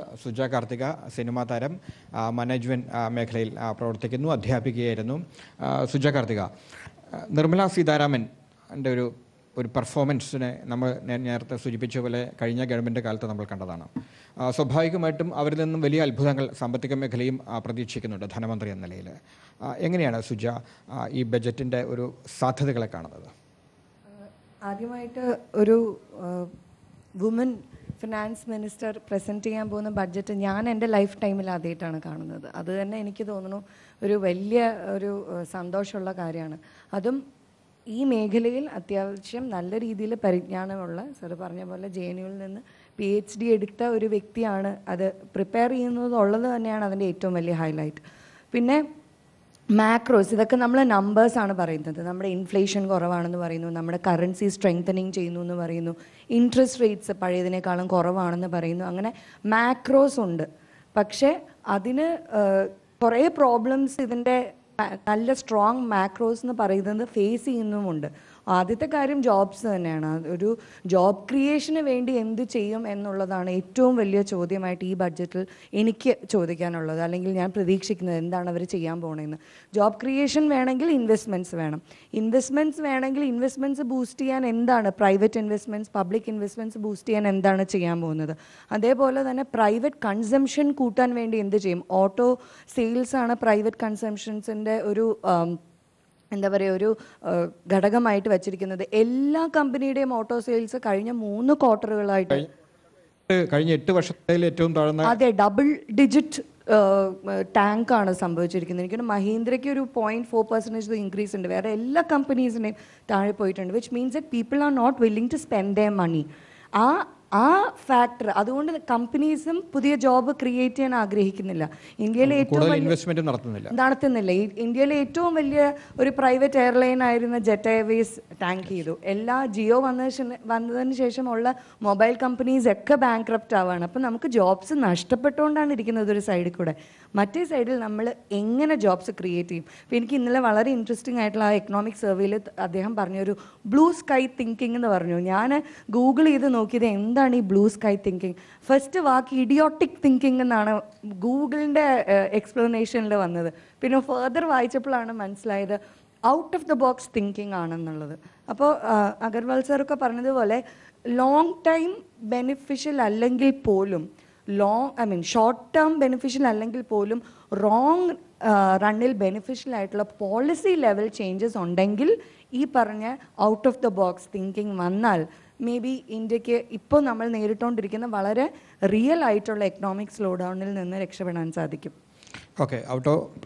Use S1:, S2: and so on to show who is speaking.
S1: Suja Karthika cinema താരം ആ, management ആ, മേഖലയിൽ ആ, പ്രവർത്തിക്കുന്നു അധ്യാപികയായിരുന്നു ആ, സുജ കാർത്തിക ആ, നിർമ്മല സീതാരാമൻ എൻ്റെ ഒരു ഒരു പെർഫോമൻസിനെ നമ്മൾ നേ- നേരത്തെ സൂചിപ്പിച്ച പോലെ കഴിഞ്ഞ ഗവൺമെൻറ് കാലത്ത് നമ്മൾ കണ്ടതാണ് ആ, സ്വാഭാവികമായിട്ടും അവരിൽ നിന്നും വലിയ അത്ഭുതങ്ങൾ സാമ്പത്തിക മേഖലയും ആ, പ്രതീക്ഷിക്കുന്നുണ്ട് ധനമന്ത്രി എന്ന നിലയിൽ ആ, എങ്ങനെയാണ് സുജ ആ, ഈ ബജറ്റിൻ്റെ ഒരു സാധ്യതകളെ കാണുന്നത്
S2: ആദ്യമായിട്ട് ഒരു വുമൻ ഫിനാൻസ് മിനിസ്റ്റർ പ്രസൻറ്റ് ചെയ്യാൻ പോകുന്ന ബഡ്ജറ്റ് ഞാൻ എൻ്റെ ലൈഫ് ടൈമിൽ ആദ്യമായിട്ടാണ് കാണുന്നത് അത് തന്നെ എനിക്ക് തോന്നുന്നു ഒരു വലിയ ഒരു ഏഹ്, സന്തോഷമുള്ള കാര്യമാണ് അതും ഈ മേഖലയിൽ അത്യാവശ്യം നല്ല രീതിയിൽ പരിജ്ഞാനമുള്ള സാറ് പറഞ്ഞ പോലെ ജെ എൻ യുവിൽ നിന്ന് പി എച്ച് ഡി എടുത്ത ഒരു വ്യക്തിയാണ് അത് പ്രിപ്പയർ ചെയ്യുന്നതുള്ളത് തന്നെയാണ് അതിൻ്റെ ഏറ്റവും വലിയ ഹൈലൈറ്റ് പിന്നെ മാക്രോസ് ഇതൊക്കെ നമ്മൾ നമ്പേഴ്സ് ആണ് പറയുന്നത് നമ്മുടെ ഇൻഫ്ലേഷൻ കുറവാണെന്ന് പറയുന്നു നമ്മുടെ കറൻസി സ്ട്രെങ്തനിങ് ചെയ്യുന്നു എന്ന് പറയുന്നു ഇൻട്രസ്റ്റ് റേറ്റ്സ് പഴയതിനേക്കാളും കുറവാണെന്ന് പറയുന്നു അങ്ങനെ മാക്രോസ് ഉണ്ട് പക്ഷേ അതിന് ഏഹ്, കുറേ പ്രോബ്ലംസ് ഇതിൻ്റെ ആ- നല്ല സ്ട്രോങ് മാക്രോസ് എന്ന് പറയുന്നത് ഫേസ് ചെയ്യുന്നുമുണ്ട് ആദ്യത്തെ കാര്യം ജോബ്സ് തന്നെയാണ് അത് ഒരു ജോബ് ക്രിയേഷന് വേണ്ടി എന്ത് ചെയ്യും എന്നുള്ളതാണ് ഏറ്റവും വലിയ ചോദ്യമായിട്ട് ഈ ബഡ്ജറ്റിൽ എനിക്ക് ചോദിക്കാനുള്ളത് അല്ലെങ്കിൽ ഞാൻ പ്രതീക്ഷിക്കുന്നത് എന്താണ് അവർ ചെയ്യാൻ പോണതെന്ന് ജോബ് ക്രിയേഷൻ വേണമെങ്കിൽ ഇൻവെസ്റ്റ്മെൻറ്റ്സ് വേണം ഇൻവെസ്റ്റ്മെൻറ്റ്സ് വേണമെങ്കിൽ ഇൻവെസ്റ്റ്മെൻറ്റ്സ് ബൂസ്റ്റ് ചെയ്യാൻ എന്താണ് private investments public investments boost ചെയ്യാൻ എന്താണ് ചെയ്യാൻ പോകുന്നത് അതേപോലെ തന്നെ പ്രൈവറ്റ് കൺസംഷൻ കൂട്ടാൻ വേണ്ടി എന്ത് ചെയ്യും ഓട്ടോ സെയിൽസ് ആണ് പ്രൈവറ്റ് കൺസംഷൻസിൻ്റെ ഒരു ആം, എന്താ പറയുക ഒരു ആ, ഘടകമായിട്ട് വെച്ചിരിക്കുന്നത് എല്ലാ കമ്പനിയുടെയും ഓട്ടോ സെയിൽസ് കഴിഞ്ഞ മൂന്ന് ക്വാർട്ടറുകളായിട്ട്
S1: കഴിഞ്ഞ എട്ട് വർഷത്തിൽ ഏറ്റവും താഴ്ന്ന
S2: അതെ ഡബിൾ ഡിജിറ്റ് ടാങ്ക് ആണ് സംഭവിച്ചിരിക്കുന്നത് എനിക്ക് തോന്നുന്നു മഹീന്ദ്രയ്ക്ക് ഒരു പോയിന്റ് ഫോർ പെർസെൻറ്റേജ് ഇൻക്രീസ് ഉണ്ട് വേറെ എല്ലാ കമ്പനീസിൻ്റെയും താഴെ പോയിട്ടുണ്ട് which means that people are not willing to spend the money uh uh factor അതുകൊണ്ട് കമ്പനീസും പുതിയ ജോബ് ക്രിയേറ്റ് ചെയ്യാൻ ആഗ്രഹിക്കുന്നില്ല ഇന്ത്യയിലെ ഏറ്റവും
S1: കൂടുതൽ
S2: വലിയ
S1: ഇൻവെസ്റ്റ്മെന്റ് നടത്തുന്നില്ല
S2: നടത്തുന്നില്ല ഈ ഇന്ത്യയിലെ ഏറ്റവും വലിയ ഒരു പ്രൈവറ്റ് എയർലൈൻ ആയിരുന്ന ജെറ്റ് എയർവേസ് ടാങ്ക് ചെയ്തു എല്ലാ ജിയോ വന്ന ശേഷം- വന്നതിന് ശേഷമുള്ള മൊബൈൽ കമ്പനീസ് ഒക്കെ ബാങ്ക്രപ്റ്റ് ആവാണ് അപ്പം നമുക്ക് ജോബ്സ് നഷ്ടപ്പെട്ടുകൊണ്ടാണ് ഇരിക്കുന്നത് ഒരു സൈഡിൽ കൂടെ മറ്റേ സൈഡിൽ നമ്മൾ എങ്ങനെ ജോബ്സ് ക്രിയേറ്റ് ചെയ്യും അപ്പോൾ എനിക്ക് ഇന്നലെ വളരെ ഇൻട്രസ്റ്റിംഗ് ആയിട്ടുള്ള ആ എക്കണോമിക് സർവേയിൽ അദ്ദേഹം പറഞ്ഞൊരു ബ്ലൂ സ്കൈ തിങ്കിങ് എന്ന് പറഞ്ഞു ഞാൻ ഗൂഗിൾ ചെയ്ത് നോക്കിയത് എന്താണ് ഈ ബ്ലൂ സ്കൈ തിങ്കിങ് ഫസ്റ്റ് വാക്ക് ഇഡിയോട്ടിക് തിങ്കിങ് എന്നാണ് ഗൂഗിളിൻ്റെ എക്സ്പ്ലനേഷനിൽ വന്നത് പിന്നെ ഫർദർ വായിച്ചപ്പോഴാണ് മനസ്സിലായത് out of the box thinking ആണെന്നുള്ളത് അപ്പോൾ അഗർവാൾ സാറൊക്കെ പറഞ്ഞതുപോലെ ലോങ് ടൈം ബെനിഫിഷ്യൽ അല്ലെങ്കിൽ പോലും long I mean short term beneficial അല്ലെങ്കിൽ പോലും റോങ് റണ്ണിൽ ബെനിഫിഷ്യൽ ആയിട്ടുള്ള പോളിസി ലെവൽ ചേഞ്ചസ് ഉണ്ടെങ്കിൽ ഈ പറഞ്ഞ out of the box thinking വന്നാൽ മേ ബി ഇന്ത്യക്ക് ഇപ്പോൾ നമ്മൾ നേരിട്ടുകൊണ്ടിരിക്കുന്ന വളരെ റിയൽ ആയിട്ടുള്ള എക്കണോമിക് സ്ലോ ഡൗണിൽ നിന്ന് രക്ഷപ്പെടാൻ സാധിക്കും
S1: ഓക്കെ ഔട്ടോ